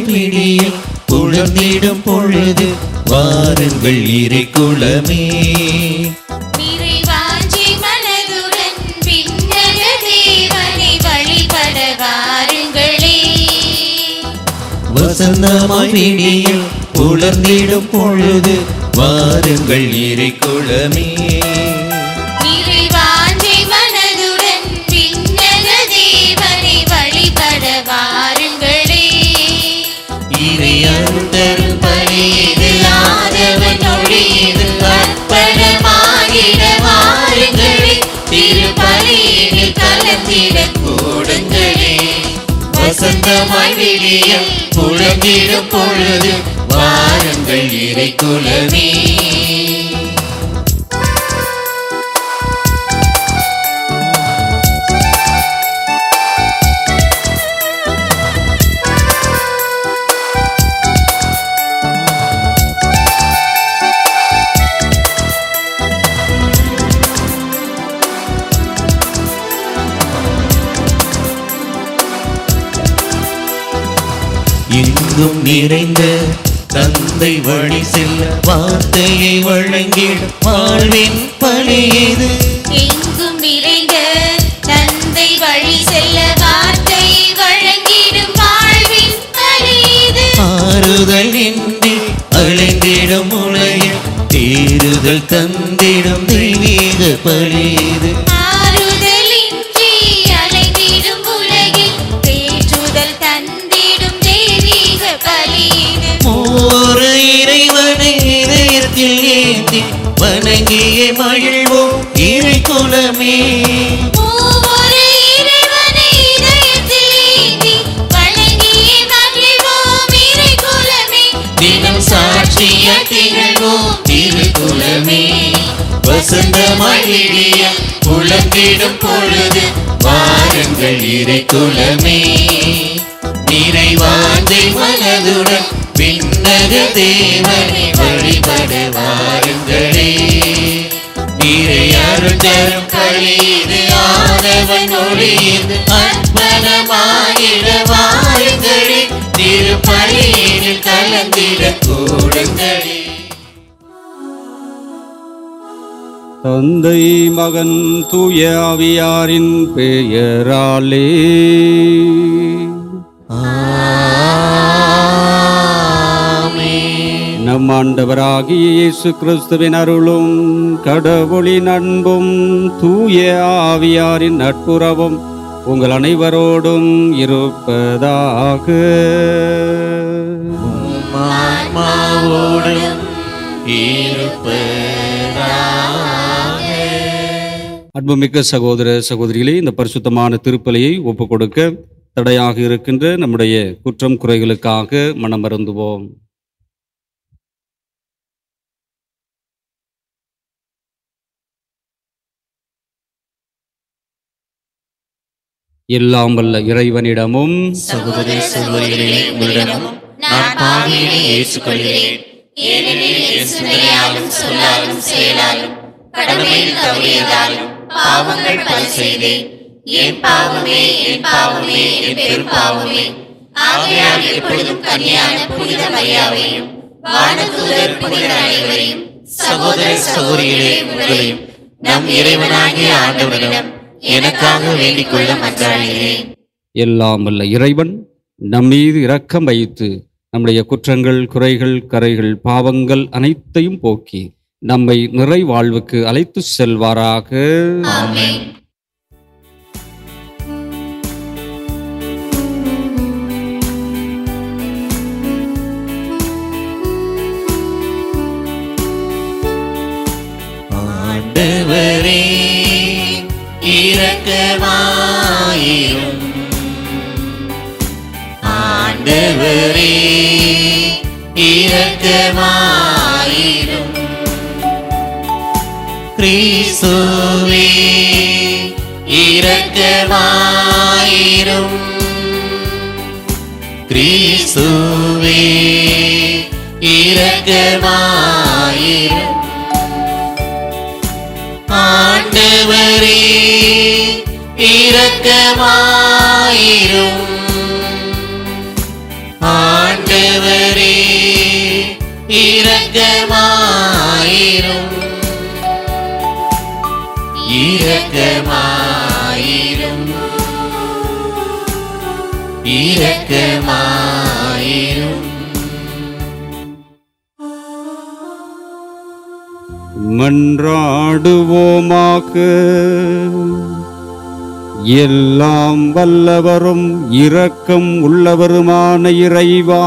வசந்தமாய் பிடியில் குழந்திடும் பொழுது வாருங்கள் இறை குலமே நிறைவாஞ்சி மனதுடன் விண்ணக தேவனை வழிபட வாருங்களே வசந்தமாய் பிடியில் குழந்திடும் பொழுது வாருங்கள் இறை குலமே நிறைவாஞ்சி மனதுடன் விண்ணக தேவனை வழிபட வாருங்களே இறை அருள் தரும் பலியிது ஆதவன் ஒளியிது அர்ப்பணமாகிட வாருங்களே திருப்பலியில் கலந்திட கூடுங்களே வசந்தமாய் விடியம் குழந்திடும் பொழுது வாருங்கள் இறை குலமே எங்கும் நிறைந்த தந்தை வழி செல்ல வார்த்தையை வழங்கிட வாழ்வின் பணியது எங்கும் நிறைந்த தந்தை வழி செல்ல வார்த்தை வழங்கிடும் வாழ்வின் பரிது ஆறுதல் இன்றி அழைந்திடும் உலகில் தேறுதல் தந்திடும் தெய்வீக பலியது ஆறுதலின்றி அலைந்திடும் உலகில் தேற்றுதல் தந்திடும் தெய்வீக பலிது ஒரு இறைவனை இதயத்தில் ஏந்தி வணங்கிய மகிழ்வோம் இறை குலமே ஒவ்வொரு இறைவனை இதயத்தில் ஏந்தி வணங்கியே மகிழ்வோம் இறைக்குலமே. தினம் சாட்சிய திகழ்வோம் திருக்குலமே வசந்தமாய் விடிய குழந்திடும் பொழுது வாருங்கள் இறை குலமே நிறைவாந்தை மனதுடன் பின்னக தேவனை வழிபட வாருங்களே நீரை அருள் தரும் கழிது ஆதவன் ஒளியது அர்ப்பணமாகிட வாருங்களே திருப்பலியில் கலந்திட கூடுங்களே தந்தை மகன் தூய ஆவியாரின் பெயராலே நம் ஆண்டவராகிய இயேசு கிறிஸ்துவின் அருளும் கடவுளின் அன்பும் தூய ஆவியாரின் நட்புறவும் உங்கள் அனைவரோடும் இருப்பதாக ஆன்மாவோடும் இருப்பதாக அன்புமிக்க சகோதர சகோதரிகளே இந்த பரிசுத்தமான திருப்பலியை ஒப்புக் கொடுக்க தடையாக இருக்கின்ற நம்முடைய குற்றம் குறைகளுக்காக மனம் வருந்துவோம் எல்லாம் வல்ல இறைவனிடமும் சகோதர சகோதரிகளே உங்களிடமும் நான் பாவியை ஏற்றுக்கொள்கிறேன் ஏனெனில் என் சிந்தனையாலும் சொல்லாலும் செயலாலும் கடமையில் தவறியதாலும் பாவங்கள் பல செய்தேன் என் பாவமே என் பாவமே என் பெரும் பாவமே ஆகையால் எப்பொழுதும் கன்னியான புனித மரியாவையும் வானதூதர் புனிதர் அனைவரையும் சகோதர சகோதரிகளே உங்களையும் நம் இறைவனாகிய ஆண்டவரிடம் எனக்காக வேண்டிக் கொள்ள மன்றாடுகிறேன் எல்லாம் வல்ல இறைவன் நம்மீது இரக்கம் வைத்து நம்முடைய குற்றங்கள் குறைகள் கரைகள் பாவங்கள் அனைத்தையும் போக்கி நம்மை நிறை வாழ்வுக்கு அழைத்து செல்வாராக ஆமென் ஆண்டவரே இரக்கமாயிரும் ஆண்டவரே இரக்கமாயிரும் கிறிஸ்துவே இரக்கமாயிரும் கிறிஸ்துவே இரக்கமாயிரும் ஆண்டவரே இரக்கமாயிரும் ஆண்டவரே ஆண்டவரே இரக்கமாயிரும் இரக்கமாயிரும் இரக்கமாயிரும் மன்றாடுவோமாக எல்லாம் வல்லவரும் இரக்கம் உள்ளவருமான இறைவா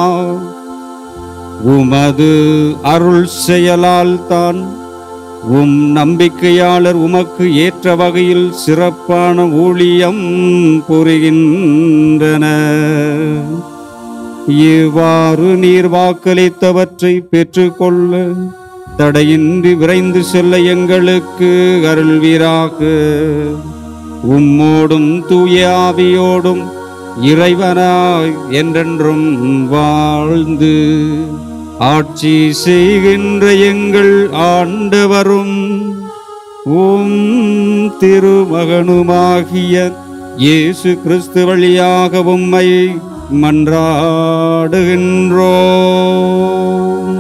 உமது அருள் செயலால் தான் உம் நம்பிக்கையாளர் உமக்கு ஏற்ற வகையில் சிறப்பான ஊழியம் புரிகின்றனர் இவ்வாறு நீர் வாக்களித்தவற்றை பெற்றுக்கொள்ள தடையின்றி விரைந்து செல்ல எங்களுக்கு அருள்வீராக உம்மோடும் தூய ஆவியோடும் இறைவனாய் என்றென்றும் வாழ்ந்து ஆட்சி செய்கின்ற எங்கள் ஆண்டவரும் உம் திருமகனுமாகிய இயேசு கிறிஸ்து வழியாக உம்மை மன்றாடுகின்றோம்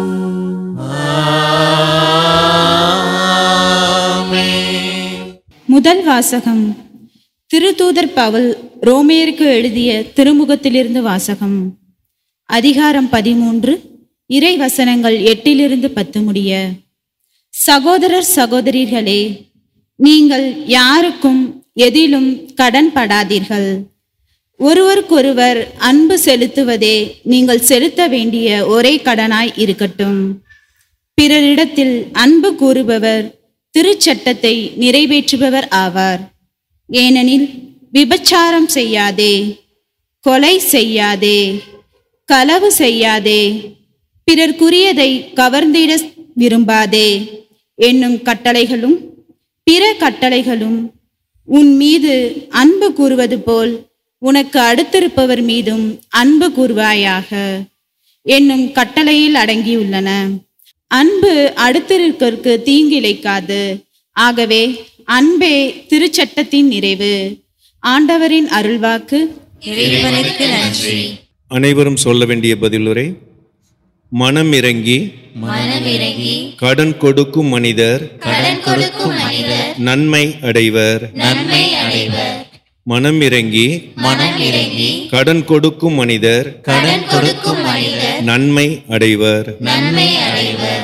ஆமென் முதல் வாசகம் திருத்தூதர் பவுல் ரோமேயருக்கு எழுதிய திருமுகத்திலிருந்து வாசகம் அதிகாரம் பதிமூன்று இறை வசனங்கள் எட்டிலிருந்து பத்து முடிய சகோதரர் சகோதரிகளே நீங்கள் யாருக்கும் எதிலும் கடன் படாதீர்கள் ஒருவருக்கொருவர் அன்பு செலுத்துவதே நீங்கள் செலுத்த வேண்டிய ஒரே கடனாய் இருக்கட்டும் பிறரிடத்தில் அன்பு கூறுபவர் திருச்சட்டத்தை நிறைவேற்றுபவர் ஆவார் ஏனெனில் விபச்சாரம் செய்யாதே கொலை செய்யாதே களவு செய்யாதே பிறர்க்குரியதை கவர்ந்திட விரும்பாதே என்னும் கட்டளைகளும் பிற கட்டளைகளும் உன் மீது அன்பு கூறுவது போல் உனக்கு அடுத்திருப்பவர் மீதும் அன்பு கூறுவாயாக என்னும் கட்டளையில் அடங்கியுள்ளன அன்பு அடுத்திருக்கற்கு தீங்கிழைக்காது ஆகவே அன்பே திருச்சட்டத்தின் நிறைவு ஆண்டவரின் அருள்வாக்கு இறைவனுக்கு நன்றி அனைவரும் சொல்ல வேண்டிய பதிலுரை மனம் இறங்கி மனமிறங்கி கடன் கொடுக்கும் மனிதர் கடன் கொடுக்கும் மனிதர் நன்மை அடைவர் நன்மை அடைவர் மனம் இறங்கி மனம் இறங்கி கடன் கொடுக்கும் மனிதர் கடன் கொடுக்கும் மனிதர் நன்மை அடைவர் நன்மை அடைவர்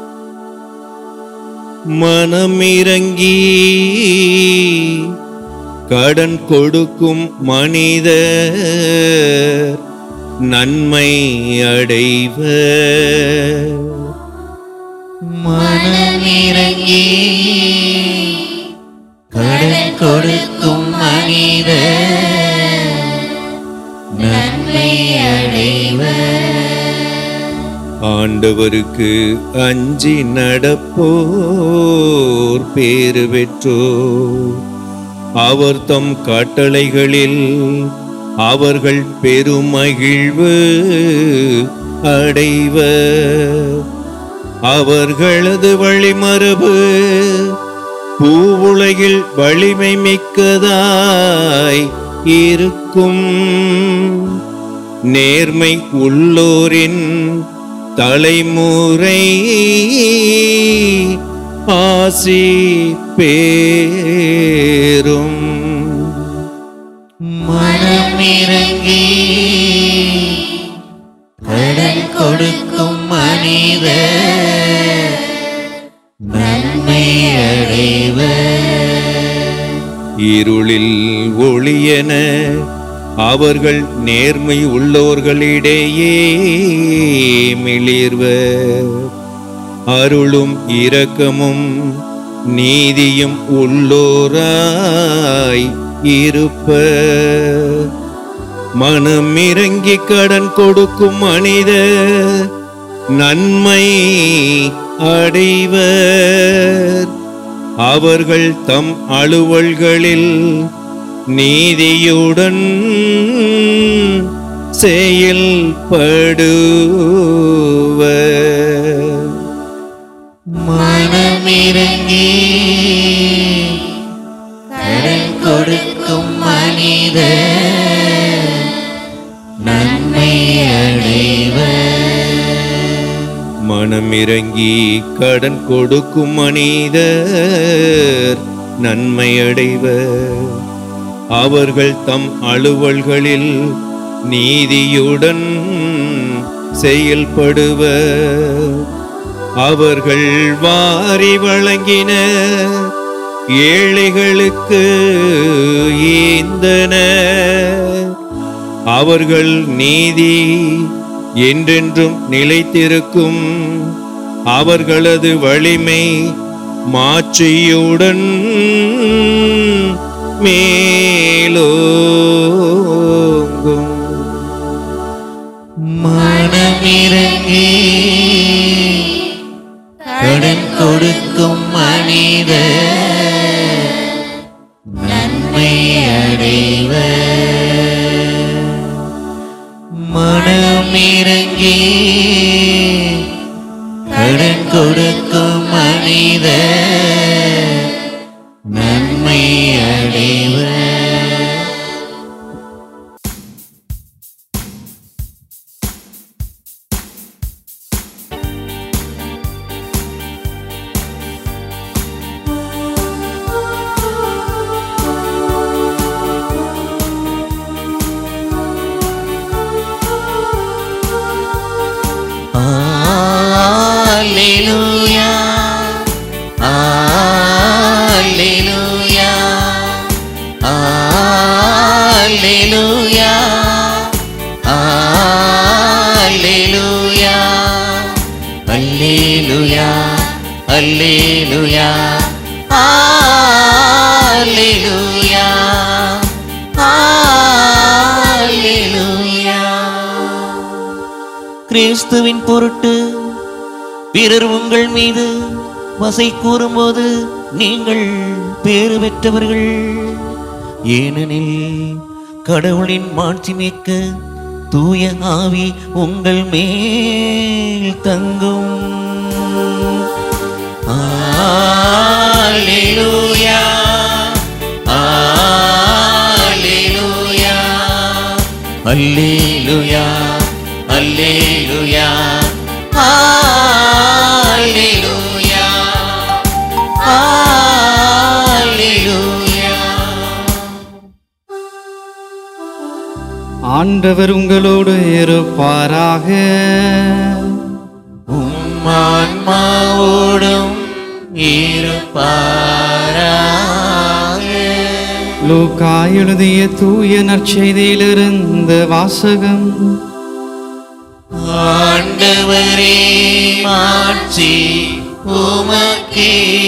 மனம் இறங்கி கடன் கொடுக்கும் மனிதர் நன்மை அடைவர் மனமிறங்கி கடன் கொடுக்கும் மனிதர் நன்மை அடைவர் ஆண்டவருக்கு அஞ்சி நடப்போர் பேறு பெற்றோர் அவர் தம் கட்டளைகளில் அவர்கள் பெருமகிழ்வு அடைவர் அவர்களது வழிமரபு பூவுலகில் வலிமை மிக்கதாய் இருக்கும் நேர்மை உள்ளோரின் தலைமுறை ஆசி பேரும் மனமிறங்கி கடன் கொடுக்கும் மனிதர் நன்மை அடைவர் இருளில் ஒளியென அவர்கள் நேர்மை உள்ளோர்களிடையே மிளிர்வர் அருளும் இரக்கமும் நீதியும் உள்ளோராய் இருப்ப மனம் இறங்கி கடன் கொடுக்கும் மனிதர் நன்மை அடைவர் அவர்கள் தம் அலுவல்களில் நீதியுடன் செயல்படுவர் மனமிறங்கி கடன் கொடுக்கும் மனிதர் நன்மை அடைவர் மனம் இறங்கி கடன் கொடுக்கும் மனிதர் நன்மை அடைவர் அவர்கள் தம் அலுவல்களில் நீதியுடன் செயல்படுவர் அவர்கள் வாரி வழங்கின ஏழைகளுக்கு ஈந்தன அவர்கள் நீதி என்றென்றும் நிலைத்திருக்கும் அவர்களது வலிமை மாட்சியுடன் மேலோங்கும் மனமிறங்கி கடன் கொடுக்கும் மனித நன்மை அடைவர் மனமிறங்கி கடன் கொடுக்கும் மனித நன்மை அடைவர் Alleluia. Alleluia. Alleluia. Alleluia. Alleluia. Alleluia. Alleluia. Alleluia. கிறிஸ்துவின் பொருட்டு பிறர் உங்கள் மீது வசை கூறும்போது நீங்கள் பேறு பெற்றவர்கள் ஏனெனில் கடவுளின் மாட்சிமிக்க தூய ஆவி உங்கள் மேல் தங்கும் Alleluia. Alleluia. Alleluia. Alleluia. Alleluia. Alleluia. ஆண்டவர் உங்களோடு இருப்பாராக உம்மான்மாவோடும் இருப்பாராக லூக்கா எழுதிய தூய நற்செய்தியிலிருந்து வாசகம் ஆண்டவரே மாட்சி உமக்கே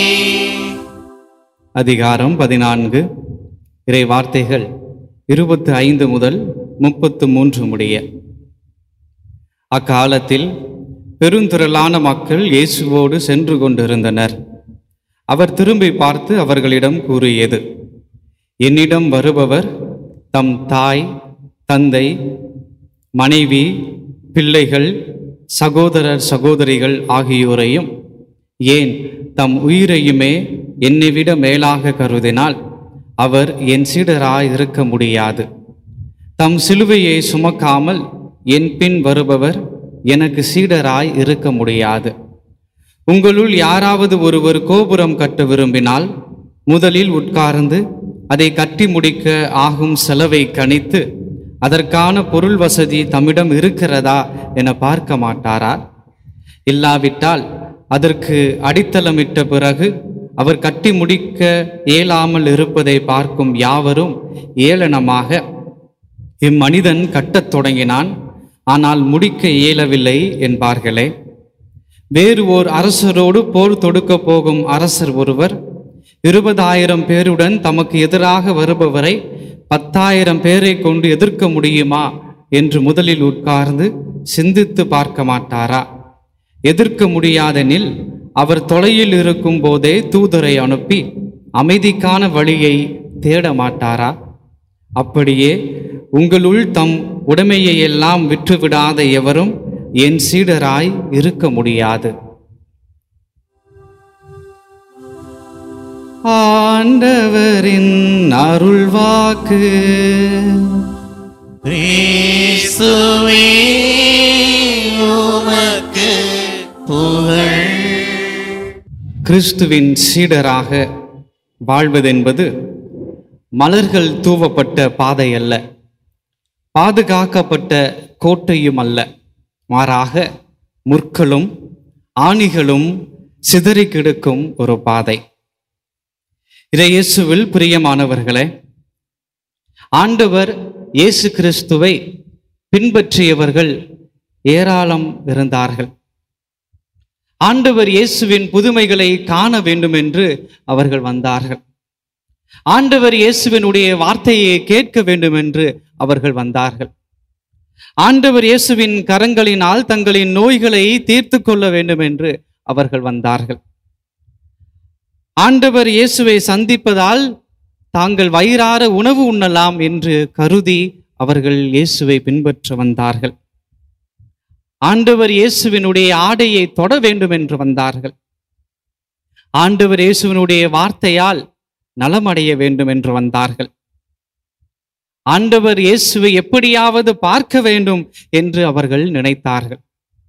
அதிகாரம் பதினான்கு இறை வார்த்தைகள் இருபத்து ஐந்து முதல் முப்பத்து மூன்று முடிய அக்காலத்தில் பெருந்திரளான மக்கள் இயேசுவோடு சென்று கொண்டிருந்தனர் அவர் திரும்பி பார்த்து அவர்களிடம் கூறியது என்னிடம் வருபவர் தம் தாய் தந்தை மனைவி பிள்ளைகள் சகோதரர் சகோதரிகள் ஆகியோரையும் ஏன் தம் உயிரையுமே என்னை விட மேலாக கருதினால் அவர் என் சீடராய் இருக்க முடியாது தம் சிலுவையை சுமக்காமல் என் பின் வருபவர் எனக்கு சீடராய் இருக்க முடியாது உங்களுள் யாராவது ஒருவர் கோபுரம் கட்ட விரும்பினால் முதலில் உட்கார்ந்து அதை கட்டி முடிக்க ஆகும் செலவை கணித்து அதற்கான பொருள் வசதி தம்மிடம் இருக்கிறதா என பார்க்க மாட்டாரா இல்லாவிட்டால் அதற்கு அடித்தளமிட்ட பிறகு அவர் கட்டி முடிக்க இயலாமல் இருப்பதை பார்க்கும் யாவரும் ஏளனமாக இம்மனிதன் கட்டத் தொடங்கினான் ஆனால் முடிக்க இயலவில்லை என்பார்களே வேறு ஓர் அரசரோடு போர் தொடுக்கப் போகும் அரசர் ஒருவர் இருபதாயிரம் பேருடன் தமக்கு எதிராக வருபவரை பத்தாயிரம் பேரை கொண்டு எதிர்க்க முடியுமா என்று முதலில் உட்கார்ந்து சிந்தித்து பார்க்க மாட்டாரா எதிர்க்க முடியாதெனில் அவர் தொலையில் இருக்கும் போதே தூதரை அனுப்பி அமைதிக்கான வழியை தேட மாட்டாரா அப்படியே உங்களுள் தம் உடைமையை எல்லாம் விற்றுவிடாத எவரும் என் சீடராய் இருக்க முடியாது ஆண்டவரின் அருள்வாக்கு கிறிஸ்துவே உமக்கு புகழ் கிறிஸ்துவின் சீடராக வாழ்வதென்பது மலர்கள் தூவப்பட்ட பாதை அல்ல பாதுகாக்கப்பட்ட கோட்டையும் அல்ல மாறாக முற்களும் ஆணிகளும் சிதறி கிடக்கும் ஒரு பாதை இதை இயேசுவில் பிரியமானவர்களே ஆண்டவர் இயேசு கிறிஸ்துவை பின்பற்றியவர்கள் ஏராளம் இருந்தார்கள் ஆண்டவர் இயேசுவின் புதுமைகளை காண வேண்டும் என்று அவர்கள் வந்தார்கள் ஆண்டவர் இயேசுவினுடைய வார்த்தையை கேட்க வேண்டும் என்று அவர்கள் வந்தார்கள் ஆண்டவர் இயேசுவின் கரங்களினால் தங்களின் நோய்களை தீர்த்து கொள்ள வேண்டும் என்று அவர்கள் வந்தார்கள் ஆண்டவர் இயேசுவை சந்திப்பதால் தாங்கள் வயிறார உணவு உண்ணலாம் என்று கருதி அவர்கள் இயேசுவை பின்பற்ற வந்தார்கள் ஆண்டவர் இயேசுவினுடைய ஆடையை தொட வேண்டும் என்று வந்தார்கள் ஆண்டவர் இயேசுவினுடைய வார்த்தையால் நலமடைய வேண்டும் என்று வந்தார்கள் ஆண்டவர் இயேசுவை எப்படியாவது பார்க்க வேண்டும் என்று அவர்கள் நினைத்தார்கள்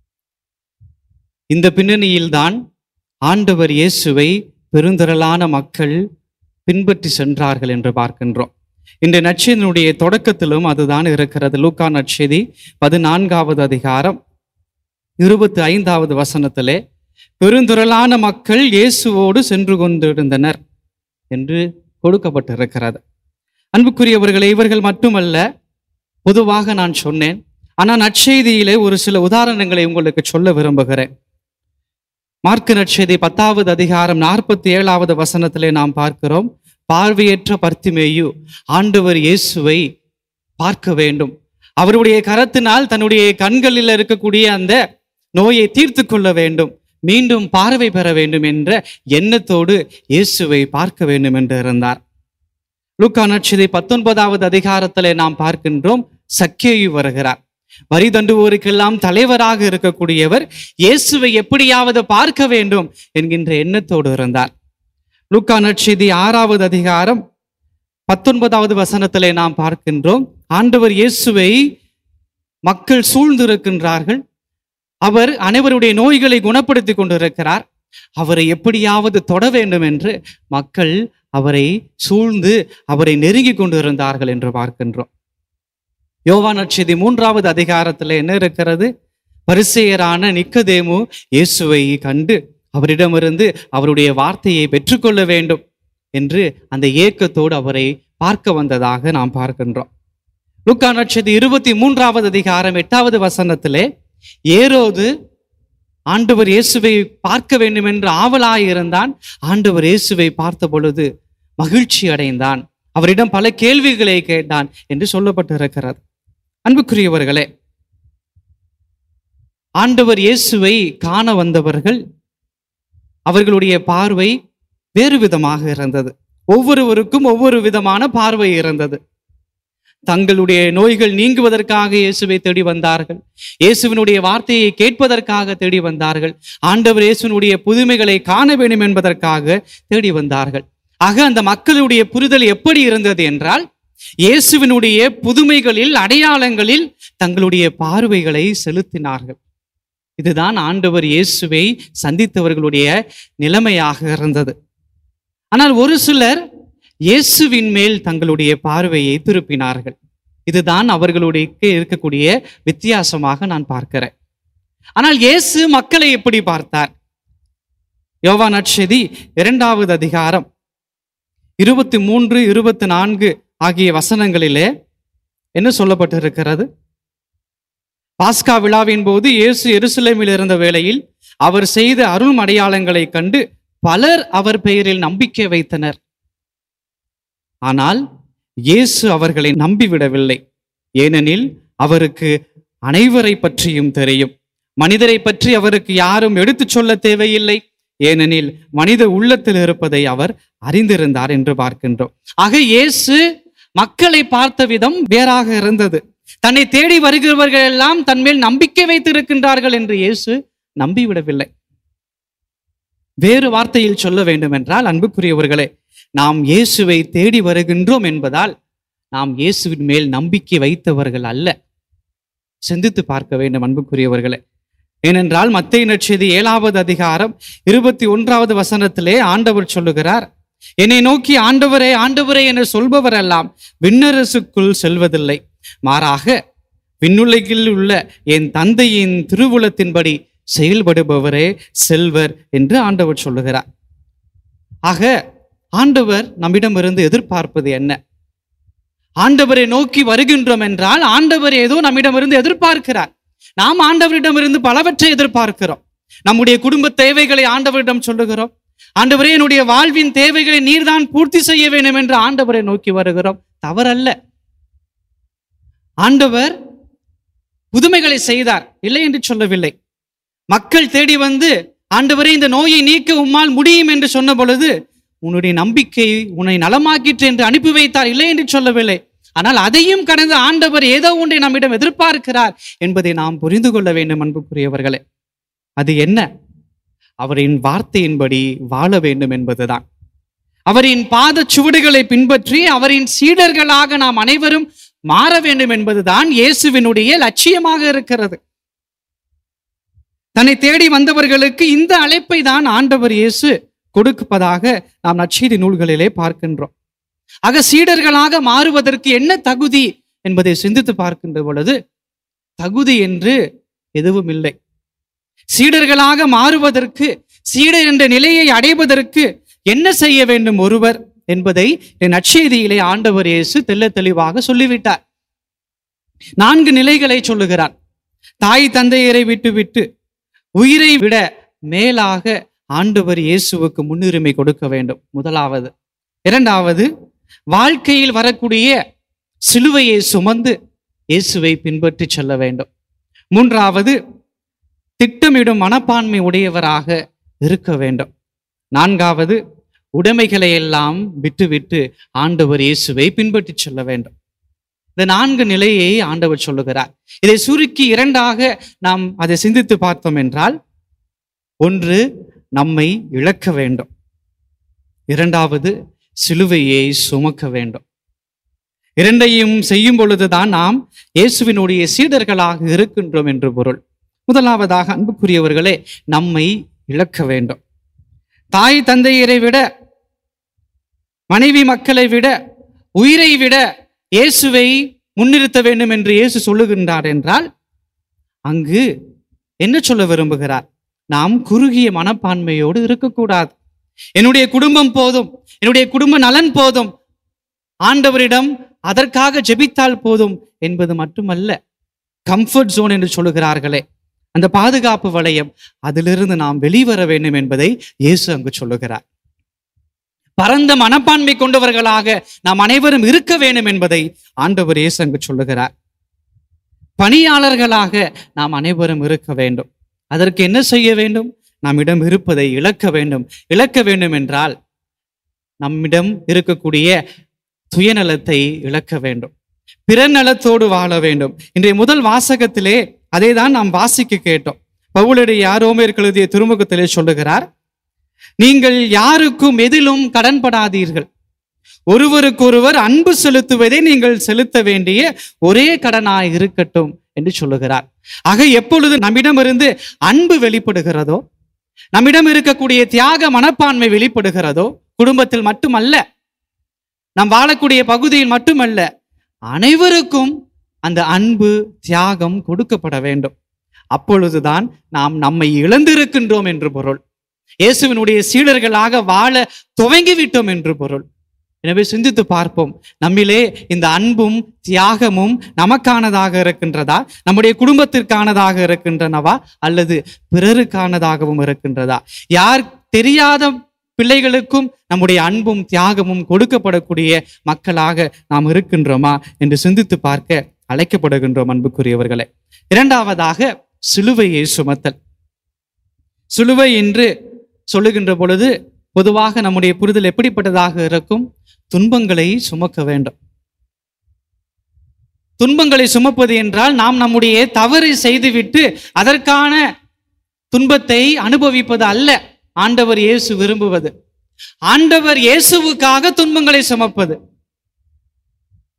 இந்த பின்னணியில்தான் ஆண்டவர் இயேசுவை பெருந்திரளான மக்கள் பின்பற்றி சென்றார்கள் என்று பார்க்கின்றோம் இந்த நட்சத்தினுடைய தொடக்கத்திலும் அதுதான் இருக்கிறது லூக்கா நட்சதி பதினான்காவது அதிகாரம் இருபத்தி ஐந்தாவது வசனத்திலே பெருந்திரளான மக்கள் இயேசுவோடு சென்று கொண்டிருந்தனர் என்று கொடுக்கப்பட்டிருக்கிறது அன்புக்குரியவர்களே இவர்கள் மட்டுமல்ல பொதுவாக நான் சொன்னேன் ஆனால் நற்செய்தியிலே ஒரு சில உதாரணங்களை உங்களுக்கு சொல்ல விரும்புகிறேன் மார்க்கு நற்செய்தி பத்தாவது அதிகாரம் நாற்பத்தி ஏழாவது வசனத்திலே நாம் பார்க்கிறோம் பார்வையற்ற பர்த்திமேயு ஆண்டவர் இயேசுவை பார்க்க வேண்டும் அவருடைய கரத்தினால் தன்னுடைய கண்களில் இருக்கக்கூடிய அந்த நோயை தீர்த்து கொள்ள வேண்டும் மீண்டும் பார்வை பெற வேண்டும் என்ற எண்ணத்தோடு இயேசுவை பார்க்க வேண்டும் என்று இருந்தார் லூக்கா நட்சதி பத்தொன்பதாவது அதிகாரத்திலே நாம் பார்க்கின்றோம் சக்கேயு வருகிறார் வரி தண்டுவோருக்கெல்லாம் தலைவராக இருக்கக்கூடியவர் இயேசுவை எப்படியாவது பார்க்க வேண்டும் என்கின்ற எண்ணத்தோடு இருந்தார் லூக்கா நட்சதி ஆறாவது அதிகாரம் பத்தொன்பதாவது வசனத்திலே நாம் பார்க்கின்றோம் ஆண்டவர் இயேசுவை மக்கள் சூழ்ந்திருக்கின்றார்கள் அவர் அனைவருடைய நோய்களை குணப்படுத்தி கொண்டிருக்கிறார் அவரை எப்படியாவது தொட வேண்டும் என்று மக்கள் அவரை சூழ்ந்து அவரை நெருங்கி கொண்டிருந்தார்கள் என்று பார்க்கின்றோம் யோவான் நட்சதி மூன்றாவது அதிகாரத்தில் என்ன இருக்கிறது பரிசெயரான நிக்கதேமு இயேசுவை கண்டு அவரிடமிருந்து அவருடைய வார்த்தையை பெற்றுக்கொள்ள வேண்டும் என்று அந்த ஏக்கத்தோடு அவரை பார்க்க வந்ததாக நாம் பார்க்கின்றோம் லுக்கா நட்சதி இருபத்தி மூன்றாவது அதிகாரம் எட்டாவது வசனத்திலே ஏரோது ஆண்டவர் இயேசுவை பார்க்க வேண்டும் என்று ஆவலாயிருந்தான் ஆண்டவர் இயேசுவை பார்த்த பொழுது மகிழ்ச்சி அடைந்தான் அவரிடம் பல கேள்விகளை கேட்டான் என்று சொல்லப்பட்டிருக்கிறது அன்புக்குரியவர்களே ஆண்டவர் இயேசுவை காண வந்தவர்கள் அவர்களுடைய பார்வை வேறு விதமாக இருந்தது ஒவ்வொருவருக்கும் ஒவ்வொரு விதமான பார்வை இருந்தது தங்களுடைய நோய்கள் நீங்குவதற்காக இயேசுவை தேடி வந்தார்கள் இயேசுவினுடைய வார்த்தையை கேட்பதற்காக தேடி வந்தார்கள் ஆண்டவர் இயேசுவினுடைய புதுமைகளை காண வேண்டும் என்பதற்காக தேடி வந்தார்கள் ஆக அந்த மக்களுடைய புரிதல் எப்படி இருந்தது என்றால் இயேசுவினுடைய புதுமைகளில் அடையாளங்களில் தங்களுடைய பார்வைகளை செலுத்தினார்கள் இதுதான் ஆண்டவர் இயேசுவை சந்தித்தவர்களுடைய நிலைமையாக இருந்தது ஆனால் ஒரு சிலர் இயேசுவின் மேல் தங்களுடைய பார்வையை திருப்பினார்கள் இதுதான் அவர்களுடைய இருக்கக்கூடிய வித்தியாசமாக நான் பார்க்கிறேன் ஆனால் இயேசு மக்களை எப்படி பார்த்தார் யோவா நட்சதி இரண்டாவது அதிகாரம் இருபத்தி மூன்று இருபத்தி நான்கு ஆகிய வசனங்களிலே என்ன சொல்லப்பட்டிருக்கிறது பாஸ்கா விழாவின் போது இயேசு எருசலேமில் இருந்த வேளையில் அவர் செய்த அருள் அடையாளங்களைக் கண்டு பலர் அவர் பெயரில் நம்பிக்கை வைத்தனர் ஆனால் இயேசு அவர்களை நம்பிவிடவில்லை ஏனெனில் அவருக்கு அனைவரை பற்றியும் தெரியும் மனிதரை பற்றி அவருக்கு யாரும் எடுத்துச் சொல்ல தேவையில்லை ஏனெனில் மனித உள்ளத்தில் இருப்பதை அவர் அறிந்திருந்தார் என்று பார்க்கின்றோம் ஆக இயேசு மக்களை பார்த்த விதம் வேறாக இருந்தது தன்னை தேடி வருகிறவர்கள் எல்லாம் தன்மேல் நம்பிக்கை வைத்திருக்கின்றார்கள் என்று இயேசு நம்பிவிடவில்லை வேறு வார்த்தையில் சொல்ல வேண்டும் என்றால் அன்புக்குரியவர்களே நாம் இயேசுவை தேடி வருகின்றோம் என்பதால் நாம் இயேசுவின் மேல் நம்பிக்கை வைத்தவர்கள் அல்ல சிந்தித்து பார்க்க வேண்டும் அன்புக்குரியவர்களே ஏனென்றால் மத்திய நற்செய்தி ஏழாவது அதிகாரம் இருபத்தி ஒன்றாவது வசனத்திலே ஆண்டவர் சொல்லுகிறார் என்னை நோக்கி ஆண்டவரே ஆண்டவரே என சொல்பவரெல்லாம் விண்ணரசுக்குள் செல்வதில்லை மாறாக விண்ணுலகில் உள்ள என் தந்தையின் திருவுளத்தின்படி செயல்படுபவரே செல்வர் என்று ஆண்டவர் சொல்லுகிறார் ஆக ஆண்டவர் நம்மிடமிருந்து எதிர்பார்ப்பது என்ன ஆண்டவரை நோக்கி வருகின்றோம் என்றால் ஆண்டவர் ஏதோ நம்மிடமிருந்து எதிர்பார்க்கிறார் நாம் ஆண்டவரிடமிருந்து பலவற்றை எதிர்பார்க்கிறோம் நம்முடைய குடும்ப தேவைகளை ஆண்டவரிடம் சொல்லுகிறோம் ஆண்டவரே என்னுடைய வாழ்வின் தேவைகளை நீர்தான் பூர்த்தி செய்ய வேண்டும் என்று ஆண்டவரை நோக்கி வருகிறோம் தவறல்ல ஆண்டவர் புதுமைகளை செய்தார் இல்லை என்று சொல்லவில்லை மக்கள் தேடி வந்து ஆண்டவரே இந்த நோயை நீக்க உம்மால் முடியும் என்று சொன்ன பொழுது உன்னுடைய நம்பிக்கை உன்னை நலமாக்கிற்று என்று அனுப்பி வைத்தார் இல்லை என்று சொல்லவில்லை ஆனால் அதையும் கடந்து ஆண்டவர் ஏதோ ஒன்றை நம்மிடம் எதிர்பார்க்கிறார் என்பதை நாம் புரிந்து கொள்ள வேண்டும் அன்புக்குரியவர்களே அது என்ன அவரின் வார்த்தையின்படி வாழ வேண்டும் என்பதுதான் அவரின் பாத சுவடுகளை பின்பற்றி அவரின் சீடர்களாக நாம் அனைவரும் மாற வேண்டும் என்பதுதான் இயேசுவினுடைய லட்சியமாக இருக்கிறது தன்னை தேடி வந்தவர்களுக்கு இந்த அழைப்பை தான் ஆண்டவர் இயேசு கொடுப்பதாக நாம் நச்சீதி நூல்களிலே பார்க்கின்றோம் ஆக சீடர்களாக மாறுவதற்கு என்ன தகுதி என்பதை சிந்தித்து பார்க்கின்ற பொழுது தகுதி என்று எதுவும் இல்லை சீடர்களாக மாறுவதற்கு சீடர் என்ற நிலையை அடைவதற்கு என்ன செய்ய வேண்டும் ஒருவர் என்பதை என் நற்செய்தியிலே ஆண்டவர் இயேசு தெள்ள தெளிவாக சொல்லிவிட்டார் நான்கு நிலைகளை சொல்லுகிறார் தாய் தந்தையரை விட்டு விட்டு உயிரை விட மேலாக ஆண்டவர் இயேசுவுக்கு முன்னுரிமை கொடுக்க வேண்டும் முதலாவது இரண்டாவது வாழ்க்கையில் வரக்கூடிய சிலுவையை சுமந்து இயேசுவை பின்பற்றி செல்ல வேண்டும் மூன்றாவது திட்டமிடும் மனப்பான்மை உடையவராக இருக்க வேண்டும் நான்காவது உடைமைகளை எல்லாம் விட்டுவிட்டு ஆண்டவர் இயேசுவை பின்பற்றி செல்ல வேண்டும் இந்த நான்கு நிலையை ஆண்டவர் சொல்லுகிறார் இதை சுருக்கி இரண்டாக நாம் அதை சிந்தித்து பார்த்தோம் என்றால் ஒன்று நம்மை இழக்க வேண்டும் இரண்டாவது சிலுவையை சுமக்க வேண்டும் இரண்டையும் செய்யும் பொழுதுதான் நாம் இயேசுவினுடைய சீடர்களாக இருக்கின்றோம் என்று பொருள் முதலாவதாக அன்புக்குரியவர்களே நம்மை இழக்க வேண்டும் தாய் தந்தையரை விட மனைவி மக்களை விட உயிரை விட இயேசுவை முன்னிறுத்த வேண்டும் என்று இயேசு சொல்லுகின்றார் என்றால் அங்கு என்ன சொல்ல விரும்புகிறார் நாம் குறுகிய மனப்பான்மையோடு இருக்கக்கூடாது என்னுடைய குடும்பம் போதும் என்னுடைய குடும்ப நலன் போதும் ஆண்டவரிடம் அதற்காக ஜெபித்தால் போதும் என்பது மட்டுமல்ல கம்ஃபர்ட் ஜோன் என்று சொல்லுகிறார்களே அந்த பாதுகாப்பு வளையம் அதிலிருந்து நாம் வெளிவர வேண்டும் என்பதை இயேசு அங்கு சொல்லுகிறார் பரந்த மனப்பான்மை கொண்டவர்களாக நாம் அனைவரும் இருக்க வேண்டும் என்பதை ஆண்டவர் இயேசு அங்கு சொல்லுகிறார் பணியாளர்களாக நாம் அனைவரும் இருக்க வேண்டும் அதற்கு என்ன செய்ய வேண்டும் நம்மிடம் இருப்பதை இழக்க வேண்டும் இழக்க வேண்டும் என்றால் நம்மிடம் இருக்கக்கூடிய சுயநலத்தை இழக்க வேண்டும் பிறநலத்தோடு வாழ வேண்டும் இன்றைய முதல் வாசகத்திலே அதை தான் நாம் வாசிக்க கேட்டோம் பவுலுடைய யாரோமேற்கு எழுதிய திருமுகத்திலே சொல்லுகிறார் நீங்கள் யாருக்கும் எதிலும் கடன்படாதீர்கள் ஒருவருக்கொருவர் அன்பு செலுத்துவதை நீங்கள் செலுத்த வேண்டிய ஒரே கடனாய் இருக்கட்டும் என்று சொல்லுகிறார் ஆக எப்பொழுது நம்மிடமிருந்து அன்பு வெளிப்படுகிறதோ நம்மிடம் இருக்கக்கூடிய தியாக மனப்பான்மை வெளிப்படுகிறதோ குடும்பத்தில் மட்டுமல்ல நாம் வாழக்கூடிய பகுதியில் மட்டுமல்ல அனைவருக்கும் அந்த அன்பு தியாகம் கொடுக்கப்பட வேண்டும் அப்பொழுதுதான் நாம் நம்மை இழந்திருக்கின்றோம் என்று பொருள் இயேசுவினுடைய சீடர்களாக வாழ துவங்கிவிட்டோம் என்று பொருள் எனவே சிந்தித்து பார்ப்போம் நம்மிலே இந்த அன்பும் தியாகமும் நமக்கானதாக இருக்கின்றதா நம்முடைய குடும்பத்திற்கானதாக இருக்கின்றனவா அல்லது பிறருக்கானதாகவும் இருக்கின்றதா யார் தெரியாத பிள்ளைகளுக்கும் நம்முடைய அன்பும் தியாகமும் கொடுக்கப்படக்கூடிய மக்களாக நாம் இருக்கின்றோமா என்று சிந்தித்து பார்க்க அழைக்கப்படுகின்றோம் அன்புக்குரியவர்களே இரண்டாவதாக சிலுவையை சுமத்தல் சிலுவை என்று சொல்லுகின்ற பொழுது பொதுவாக நம்முடைய புரிதல் எப்படிப்பட்டதாக இருக்கும் துன்பங்களை சுமக்க வேண்டும் துன்பங்களை சுமப்பது என்றால் நாம் நம்முடைய தவறு செய்துவிட்டு அதற்கான துன்பத்தை அனுபவிப்பது அல்ல ஆண்டவர் இயேசு விரும்புவது ஆண்டவர் இயேசுவுக்காக துன்பங்களை சுமப்பது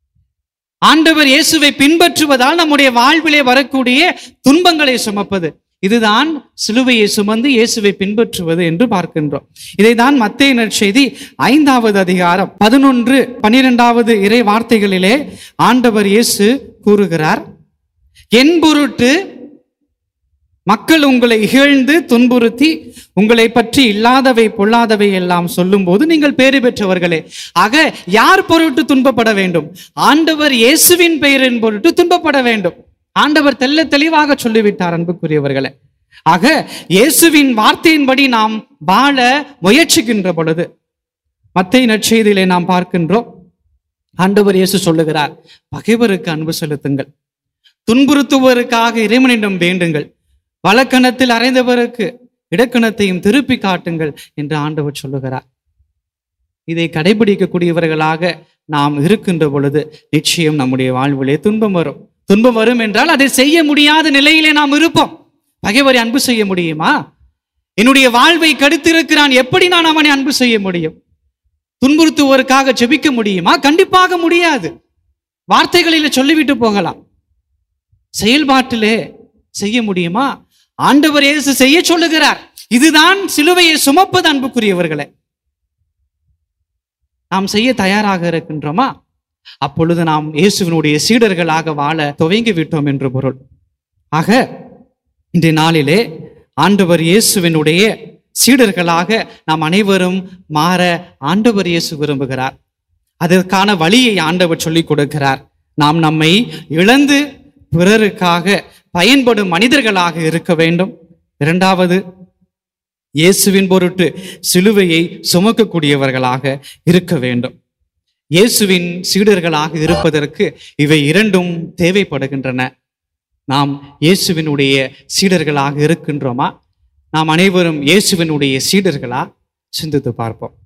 ஆண்டவர் இயேசுவை பின்பற்றுவதால் நம்முடைய வாழ்விலே வரக்கூடிய துன்பங்களை சுமப்பது இதுதான் சிலுவையை சுமந்து இயேசுவை பின்பற்றுவது என்று பார்க்கின்றோம் இதைதான் மத்திய நற்செய்தி ஐந்தாவது அதிகாரம் பதினொன்று பன்னிரெண்டாவது இறை வார்த்தைகளிலே ஆண்டவர் இயேசு கூறுகிறார் என் பொருட்டு மக்கள் உங்களை இகழ்ந்து துன்புறுத்தி உங்களை பற்றி இல்லாதவை பொல்லாதவை எல்லாம் சொல்லும்போது நீங்கள் பேறு பெற்றவர்களே ஆக யார் பொருட்டு துன்பப்பட வேண்டும் ஆண்டவர் இயேசுவின் பெயரின் பொருட்டு துன்பப்பட வேண்டும் ஆண்டவர் தெல்ல தெளிவாக சொல்லிவிட்டார் அன்புக்குரியவர்களே ஆக இயேசுவின் வார்த்தையின்படி நாம் வாழ முயற்சிக்கின்ற பொழுது மத்திய நற்செய்தியிலே நாம் பார்க்கின்றோம் ஆண்டவர் இயேசு சொல்லுகிறார் பகைவருக்கு அன்பு செலுத்துங்கள் துன்புறுத்துவருக்காக இறைவனிடம் வேண்டுங்கள் வலக்கணத்தில் அறைந்தவருக்கு இடக்கணத்தையும் திருப்பி காட்டுங்கள் என்று ஆண்டவர் சொல்லுகிறார் இதை கடைபிடிக்கக்கூடியவர்களாக நாம் இருக்கின்ற பொழுது நிச்சயம் நம்முடைய வாழ்விலே துன்பம் வரும் துன்பம் வரும் என்றால் அதை செய்ய முடியாத நிலையிலே நாம் இருப்போம் பகைவரை அன்பு செய்ய முடியுமா என்னுடைய வாழ்வை கடுத்திருக்கிறான் எப்படி நான் அவனை அன்பு செய்ய முடியும் துன்புறுத்துவோருக்காக ஜெபிக்க முடியுமா கண்டிப்பாக முடியாது வார்த்தைகளில் சொல்லிவிட்டு போகலாம் செயல்பாட்டிலே செய்ய முடியுமா ஆண்டவர் இயேசு செய்ய சொல்லுகிறார் இதுதான் சிலுவையை சுமப்பது அன்புக்குரியவர்களே நாம் செய்ய தயாராக இருக்கின்றோமா அப்பொழுது நாம் இயேசுவினுடைய சீடர்களாக வாழ துவங்கி விட்டோம் என்று பொருள் ஆக இன்றைய நாளிலே ஆண்டவர் இயேசுவினுடைய சீடர்களாக நாம் அனைவரும் மாற ஆண்டவர் இயேசு விரும்புகிறார் அதற்கான வழியை ஆண்டவர் சொல்லிக் கொடுக்கிறார் நாம் நம்மை இழந்து பிறருக்காக பயன்படும் மனிதர்களாக இருக்க வேண்டும் இரண்டாவது இயேசுவின் பொருட்டு சிலுவையை சுமக்கக்கூடியவர்களாக இருக்க வேண்டும் இயேசுவின் சீடர்களாக இருப்பதற்கு இவை இரண்டும் தேவைப்படுகின்றன நாம் இயேசுவினுடைய சீடர்களாக இருக்கின்றோமா நாம் அனைவரும் இயேசுவினுடைய சீடர்களா சிந்தித்து பார்ப்போம்